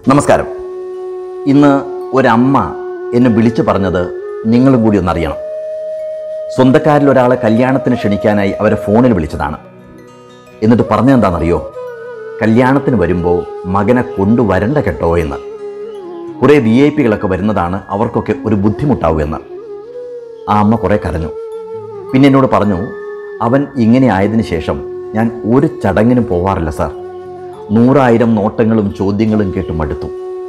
നമസ്കാരം ഇന്ന് ഒരമ്മ എന്നെ വിളിച്ചു പറഞ്ഞത് നിങ്ങളും കൂടി ഒന്നറിയണം സ്വന്തക്കാരിൽ ഒരാളെ കല്യാണത്തിന് ക്ഷണിക്കാനായി അവരെ ഫോണിൽ വിളിച്ചതാണ് എന്നിട്ട് പറഞ്ഞതെന്താണെന്നറിയോ കല്യാണത്തിന് വരുമ്പോൾ മകനെ കൊണ്ടുവരണ്ട കേട്ടോ എന്ന് കുറേ വി ഐ പികളൊക്കെ വരുന്നതാണ് അവർക്കൊക്കെ ഒരു ബുദ്ധിമുട്ടാവുമെന്ന് ആ അമ്മ കുറേ കരഞ്ഞു പിന്നെ എന്നോട് പറഞ്ഞു അവൻ ഇങ്ങനെ ആയതിനു ശേഷം ഞാൻ ഒരു ചടങ്ങിനും പോവാറില്ല സാർ നൂറായിരം നോട്ടങ്ങളും ചോദ്യങ്ങളും കേട്ട് മടുത്തു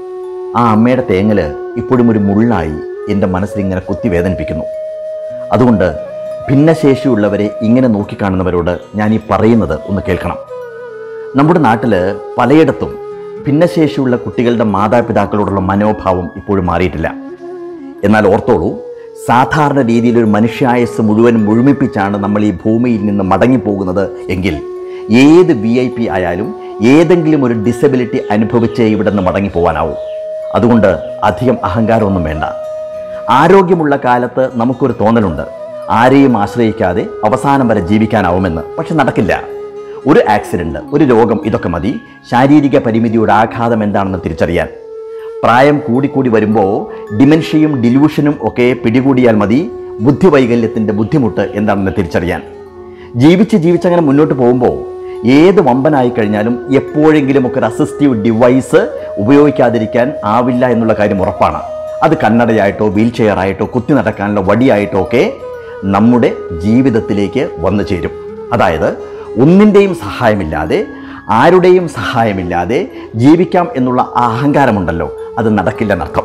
ആ അമ്മയുടെ തേങ്ങല് ഇപ്പോഴും ഒരു മുള്ളായി എൻ്റെ മനസ്സിൽ ഇങ്ങനെ കുത്തി വേദനിപ്പിക്കുന്നു അതുകൊണ്ട് ഭിന്നശേഷിയുള്ളവരെ ഇങ്ങനെ നോക്കിക്കാണുന്നവരോട് ഞാൻ ഈ പറയുന്നത് ഒന്ന് കേൾക്കണം നമ്മുടെ നാട്ടിൽ പലയിടത്തും ഭിന്നശേഷിയുള്ള കുട്ടികളുടെ മാതാപിതാക്കളോടുള്ള മനോഭാവം ഇപ്പോഴും മാറിയിട്ടില്ല എന്നാൽ ഓർത്തോളൂ സാധാരണ രീതിയിൽ ഒരു മനുഷ്യായസ് മുഴുവൻ മുഴുമിപ്പിച്ചാണ് നമ്മൾ ഈ ഭൂമിയിൽ നിന്ന് മടങ്ങിപ്പോകുന്നത് എങ്കിൽ ഏത് വി ഐ പി ആയാലും ഏതെങ്കിലും ഒരു ഡിസബിലിറ്റി അനുഭവിച്ചേ ഇവിടെ നിന്ന് മടങ്ങിപ്പോവാനാവൂ അതുകൊണ്ട് അധികം അഹങ്കാരമൊന്നും വേണ്ട ആരോഗ്യമുള്ള കാലത്ത് നമുക്കൊരു തോന്നലുണ്ട് ആരെയും ആശ്രയിക്കാതെ അവസാനം വരെ ജീവിക്കാനാവുമെന്ന് പക്ഷെ നടക്കില്ല ഒരു ആക്സിഡന്റ് ഒരു രോഗം ഇതൊക്കെ മതി ശാരീരിക പരിമിതിയുടെ ആഘാതം എന്താണെന്ന് തിരിച്ചറിയാൻ പ്രായം കൂടിക്കൂടി വരുമ്പോൾ ഡിമെൻഷ്യയും ഡിലൂഷനും ഒക്കെ പിടികൂടിയാൽ മതി ബുദ്ധിവൈകല്യത്തിൻ്റെ ബുദ്ധിമുട്ട് എന്താണെന്ന് തിരിച്ചറിയാൻ ജീവിച്ച് ജീവിച്ചങ്ങനെ മുന്നോട്ട് പോകുമ്പോൾ ഏത് വമ്പനായി കഴിഞ്ഞാലും എപ്പോഴെങ്കിലും ഒക്കെ ഒരു അസിസ്റ്റീവ് ഡിവൈസ് ഉപയോഗിക്കാതിരിക്കാൻ ആവില്ല എന്നുള്ള കാര്യം ഉറപ്പാണ് അത് കണ്ണടയായിട്ടോ വീൽ ചെയർ ആയിട്ടോ കുത്തി നടക്കാനുള്ള വടിയായിട്ടോ ഒക്കെ നമ്മുടെ ജീവിതത്തിലേക്ക് വന്നു ചേരും അതായത് ഒന്നിൻ്റെയും സഹായമില്ലാതെ ആരുടെയും സഹായമില്ലാതെ ജീവിക്കാം എന്നുള്ള ആ അഹങ്കാരമുണ്ടല്ലോ അത് നടക്കില്ലെന്നർത്ഥം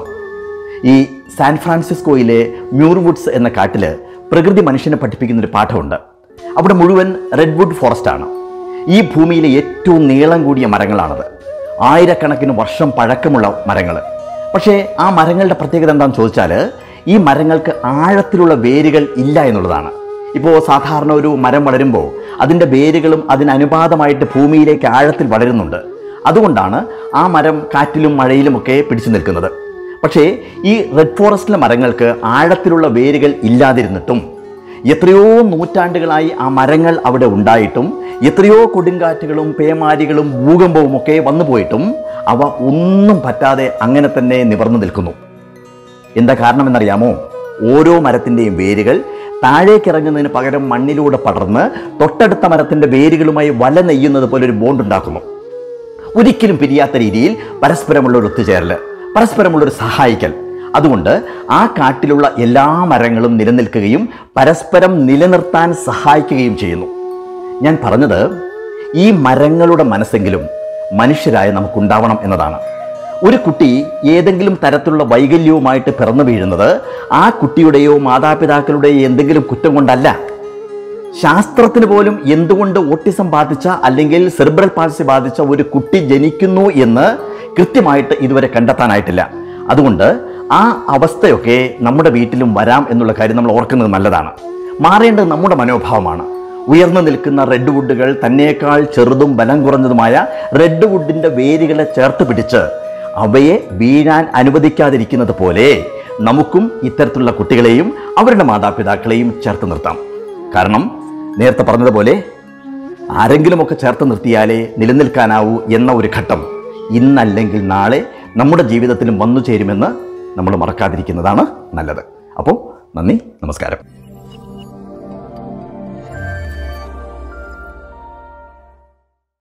ഈ സാൻ ഫ്രാൻസിസ്കോയിലെ മ്യൂർവുഡ്സ് എന്ന കാട്ടിൽ പ്രകൃതി മനുഷ്യനെ പഠിപ്പിക്കുന്ന ഒരു പാഠമുണ്ട് അവിടെ മുഴുവൻ റെഡ്വുഡ് ഫോറസ്റ്റ് ആണ് ഈ ഭൂമിയിലെ ഏറ്റവും നീളം കൂടിയ മരങ്ങളാണത് ആയിരക്കണക്കിന് വർഷം പഴക്കമുള്ള മരങ്ങൾ പക്ഷേ ആ മരങ്ങളുടെ പ്രത്യേകത എന്താണെന്ന് ചോദിച്ചാൽ ഈ മരങ്ങൾക്ക് ആഴത്തിലുള്ള വേരുകൾ ഇല്ല എന്നുള്ളതാണ് ഇപ്പോൾ സാധാരണ ഒരു മരം വളരുമ്പോൾ അതിൻ്റെ വേരുകളും അതിനനുപാതമായിട്ട് ഭൂമിയിലേക്ക് ആഴത്തിൽ വളരുന്നുണ്ട് അതുകൊണ്ടാണ് ആ മരം കാറ്റിലും മഴയിലുമൊക്കെ പിടിച്ചു നിൽക്കുന്നത് പക്ഷേ ഈ റെഡ് ഫോറസ്റ്റിലെ മരങ്ങൾക്ക് ആഴത്തിലുള്ള വേരുകൾ ഇല്ലാതിരുന്നിട്ടും എത്രയോ നൂറ്റാണ്ടുകളായി ആ മരങ്ങൾ അവിടെ ഉണ്ടായിട്ടും എത്രയോ കൊടുങ്കാറ്റുകളും പേമാരികളും ഭൂകമ്പവും ഒക്കെ വന്നു പോയിട്ടും അവ ഒന്നും പറ്റാതെ അങ്ങനെ തന്നെ നിവർന്നു നിൽക്കുന്നു എന്താ കാരണമെന്നറിയാമോ ഓരോ മരത്തിൻ്റെയും വേരുകൾ താഴേക്കിറങ്ങുന്നതിന് പകരം മണ്ണിലൂടെ പടർന്ന് തൊട്ടടുത്ത മരത്തിൻ്റെ വേരുകളുമായി വല നെയ്യുന്നത് പോലെ ഒരു ബോണ്ട് ഉണ്ടാക്കുന്നു ഒരിക്കലും പിരിയാത്ത രീതിയിൽ പരസ്പരമുള്ള ഒരു ഒത്തുചേരൽ പരസ്പരമുള്ള ഒരു സഹായിക്കൽ അതുകൊണ്ട് ആ കാട്ടിലുള്ള എല്ലാ മരങ്ങളും നിലനിൽക്കുകയും പരസ്പരം നിലനിർത്താൻ സഹായിക്കുകയും ചെയ്യുന്നു ഞാൻ പറഞ്ഞത് ഈ മരങ്ങളുടെ മനസ്സെങ്കിലും മനുഷ്യരായ നമുക്കുണ്ടാവണം എന്നതാണ് ഒരു കുട്ടി ഏതെങ്കിലും തരത്തിലുള്ള വൈകല്യവുമായിട്ട് പിറന്നു വീഴുന്നത് ആ കുട്ടിയുടെയോ മാതാപിതാക്കളുടെയോ എന്തെങ്കിലും കുറ്റം കൊണ്ടല്ല ശാസ്ത്രത്തിന് പോലും എന്തുകൊണ്ട് ഓട്ടിസം ബാധിച്ച അല്ലെങ്കിൽ സെറിബ്രൽ പാൾസി ബാധിച്ച ഒരു കുട്ടി ജനിക്കുന്നു എന്ന് കൃത്യമായിട്ട് ഇതുവരെ കണ്ടെത്താനായിട്ടില്ല അതുകൊണ്ട് ആ അവസ്ഥയൊക്കെ നമ്മുടെ വീട്ടിലും വരാം എന്നുള്ള കാര്യം നമ്മൾ ഓർക്കുന്നത് നല്ലതാണ് മാറേണ്ടത് നമ്മുടെ മനോഭാവമാണ് ഉയർന്നു നിൽക്കുന്ന റെഡ് വുഡുകൾ തന്നേക്കാൾ ചെറുതും ബലം കുറഞ്ഞതുമായ റെഡ് വുഡിൻ്റെ വേരുകളെ ചേർത്ത് പിടിച്ച് അവയെ വീഴാൻ അനുവദിക്കാതിരിക്കുന്നത് പോലെ നമുക്കും ഇത്തരത്തിലുള്ള കുട്ടികളെയും അവരുടെ മാതാപിതാക്കളെയും ചേർത്ത് നിർത്താം കാരണം നേരത്തെ പറഞ്ഞതുപോലെ ആരെങ്കിലുമൊക്കെ ചേർത്ത് നിർത്തിയാലേ നിലനിൽക്കാനാവൂ എന്ന ഒരു ഘട്ടം ഇന്നല്ലെങ്കിൽ നാളെ നമ്മുടെ ജീവിതത്തിലും വന്നു ചേരുമെന്ന് നമ്മൾ മറക്കാതിരിക്കുന്നതാണ് നല്ലത് അപ്പോൾ നന്ദി നമസ്കാരം